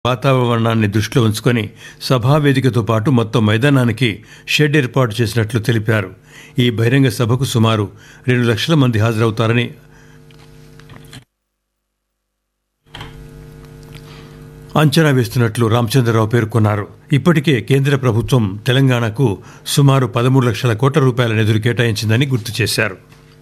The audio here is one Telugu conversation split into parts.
వాతావరణాన్ని దృష్టిలో ఉంచుకొని సభావేదికతో పాటు మొత్తం మైదానానికి షెడ్ ఏర్పాటు చేసినట్లు తెలిపారు ఈ బహిరంగ సభకు సుమారు రెండు లక్షల మంది హాజరవుతారని అంచనా వేస్తున్నట్లు రామచంద్రరావు పేర్కొన్నారు ఇప్పటికే కేంద్ర ప్రభుత్వం తెలంగాణకు సుమారు పదమూడు లక్షల కోట్ల రూపాయల నిధులు కేటాయించిందని గుర్తు చేశారు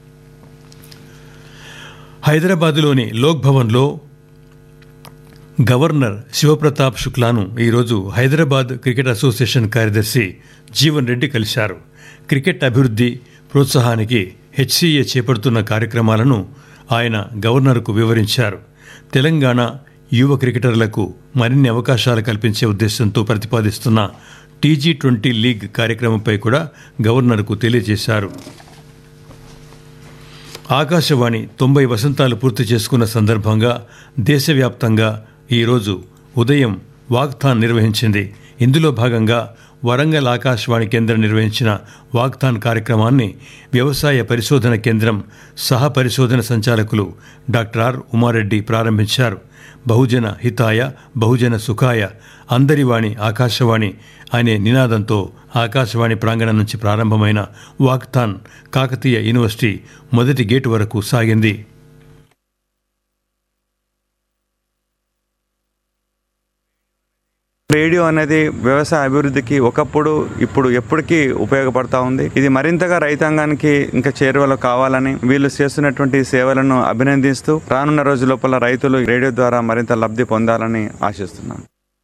హైదరాబాదులోని లోక్ భవన్లో గవర్నర్ శివప్రతాప్ శుక్లాను ఈరోజు హైదరాబాద్ క్రికెట్ అసోసియేషన్ కార్యదర్శి జీవన్ రెడ్డి కలిశారు క్రికెట్ అభివృద్ధి ప్రోత్సాహానికి హెచ్సీఏ చేపడుతున్న కార్యక్రమాలను ఆయన గవర్నర్కు వివరించారు తెలంగాణ యువ క్రికెటర్లకు మరిన్ని అవకాశాలు కల్పించే ఉద్దేశంతో ప్రతిపాదిస్తున్న టీజీ ట్వంటీ లీగ్ కార్యక్రమంపై కూడా గవర్నర్కు తెలియజేశారు ఆకాశవాణి తొంభై వసంతాలు పూర్తి చేసుకున్న సందర్భంగా దేశవ్యాప్తంగా ఈరోజు ఉదయం వాక్థాన్ నిర్వహించింది ఇందులో భాగంగా వరంగల్ ఆకాశవాణి కేంద్రం నిర్వహించిన వాక్థాన్ కార్యక్రమాన్ని వ్యవసాయ పరిశోధన కేంద్రం సహ పరిశోధన సంచాలకులు డాక్టర్ ఆర్ ఉమారెడ్డి ప్రారంభించారు బహుజన హితాయ బహుజన సుఖాయ అందరివాణి ఆకాశవాణి అనే నినాదంతో ఆకాశవాణి ప్రాంగణం నుంచి ప్రారంభమైన వాక్థాన్ కాకతీయ యూనివర్సిటీ మొదటి గేటు వరకు సాగింది రేడియో అనేది వ్యవసాయ అభివృద్ధికి ఒకప్పుడు ఇప్పుడు ఎప్పటికీ ఉపయోగపడతా ఉంది ఇది మరింతగా రైతాంగానికి ఇంకా చేరువలో కావాలని వీళ్ళు చేస్తున్నటువంటి సేవలను అభినందిస్తూ రానున్న రోజు లోపల రైతులు రేడియో ద్వారా మరింత లబ్ధి పొందాలని ఆశిస్తున్నాను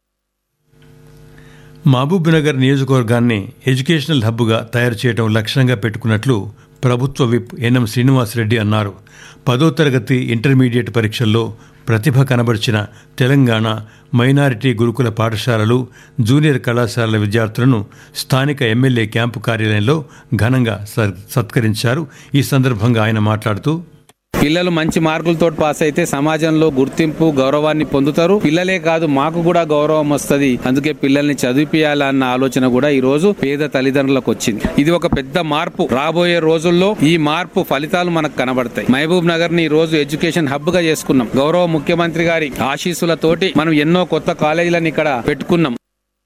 మహబూబ్నగర్ నియోజకవర్గాన్ని ఎడ్యుకేషనల్ హబ్గా తయారు చేయడం లక్ష్యంగా పెట్టుకున్నట్లు ప్రభుత్వ విప్ ఎన్ఎం శ్రీనివాసరెడ్డి అన్నారు పదో తరగతి ఇంటర్మీడియట్ పరీక్షల్లో ప్రతిభ కనబరిచిన తెలంగాణ మైనారిటీ గురుకుల పాఠశాలలు జూనియర్ కళాశాలల విద్యార్థులను స్థానిక ఎమ్మెల్యే క్యాంపు కార్యాలయంలో ఘనంగా స- సత్కరించారు ఈ సందర్భంగా ఆయన మాట్లాడుతూ పిల్లలు మంచి మార్కులతో పాస్ అయితే సమాజంలో గుర్తింపు గౌరవాన్ని పొందుతారు పిల్లలే కాదు మాకు కూడా గౌరవం వస్తది అందుకే పిల్లల్ని చదివిపియాలన్న ఆలోచన కూడా ఈ రోజు పేద తల్లిదండ్రులకు వచ్చింది ఇది ఒక పెద్ద మార్పు రాబోయే రోజుల్లో ఈ మార్పు ఫలితాలు మనకు కనబడతాయి మహబూబ్ నగర్ ని ఈ రోజు ఎడ్యుకేషన్ హబ్ గా చేసుకున్నాం గౌరవ ముఖ్యమంత్రి గారి ఆశీస్సులతోటి మనం ఎన్నో కొత్త కాలేజీలను ఇక్కడ పెట్టుకున్నాం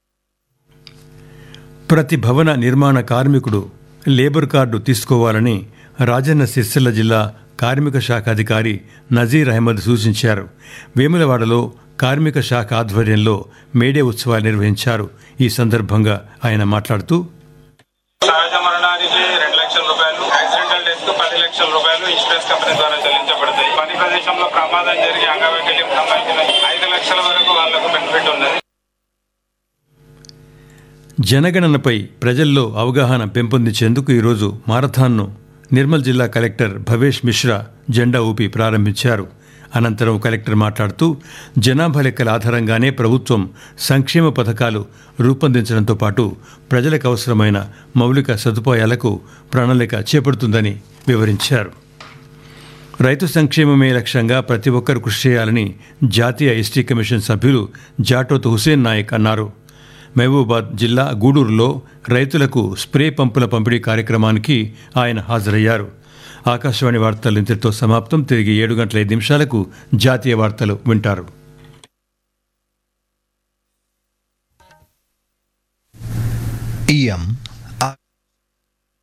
ప్రతి భవన నిర్మాణ కార్మికుడు లేబర్ కార్డు తీసుకోవాలని రాజన్న సిరిసిల్ల జిల్లా కార్మిక శాఖ అధికారి నజీర్ అహ్మద్ సూచించారు వేములవాడలో కార్మిక శాఖ ఆధ్వర్యంలో మేడే ఉత్సవాలు నిర్వహించారు ఈ సందర్భంగా ఆయన మాట్లాడుతూ సహజ మరణానికి రెండు లక్షల రూపాయలు యాక్సిడెంటల్ డెత్ కు పది లక్షల రూపాయలు ఇన్సూరెన్స్ కంపెనీ ద్వారా చెల్లించబడతాయి పని ప్రదేశంలో ప్రమాదం జరిగి అంగవైకల్యం సంబంధించిన ఐదు లక్షల వరకు వాళ్లకు బెనిఫిట్ ఉన్నది జనగణనపై ప్రజల్లో అవగాహన పెంపొందించేందుకు ఈరోజు మారథాన్ను నిర్మల్ జిల్లా కలెక్టర్ భవేష్ మిశ్రా జెండా ఊపి ప్రారంభించారు అనంతరం కలెక్టర్ మాట్లాడుతూ జనాభా లెక్కల ఆధారంగానే ప్రభుత్వం సంక్షేమ పథకాలు రూపొందించడంతో పాటు ప్రజలకు అవసరమైన మౌలిక సదుపాయాలకు ప్రణాళిక చేపడుతుందని వివరించారు రైతు సంక్షేమమే లక్ష్యంగా ప్రతి ఒక్కరు కృషి చేయాలని జాతీయ ఎస్టీ కమిషన్ సభ్యులు జాటోత్ హుసేన్ నాయక్ అన్నారు మహబూబాద్ జిల్లా గూడూరులో రైతులకు స్ప్రే పంపుల పంపిణీ కార్యక్రమానికి ఆయన హాజరయ్యారు ఆకాశవాణి వార్తలు ఇంతటితో సమాప్తం తిరిగి ఏడు గంటల ఐదు నిమిషాలకు జాతీయ వార్తలు వింటారు इयम्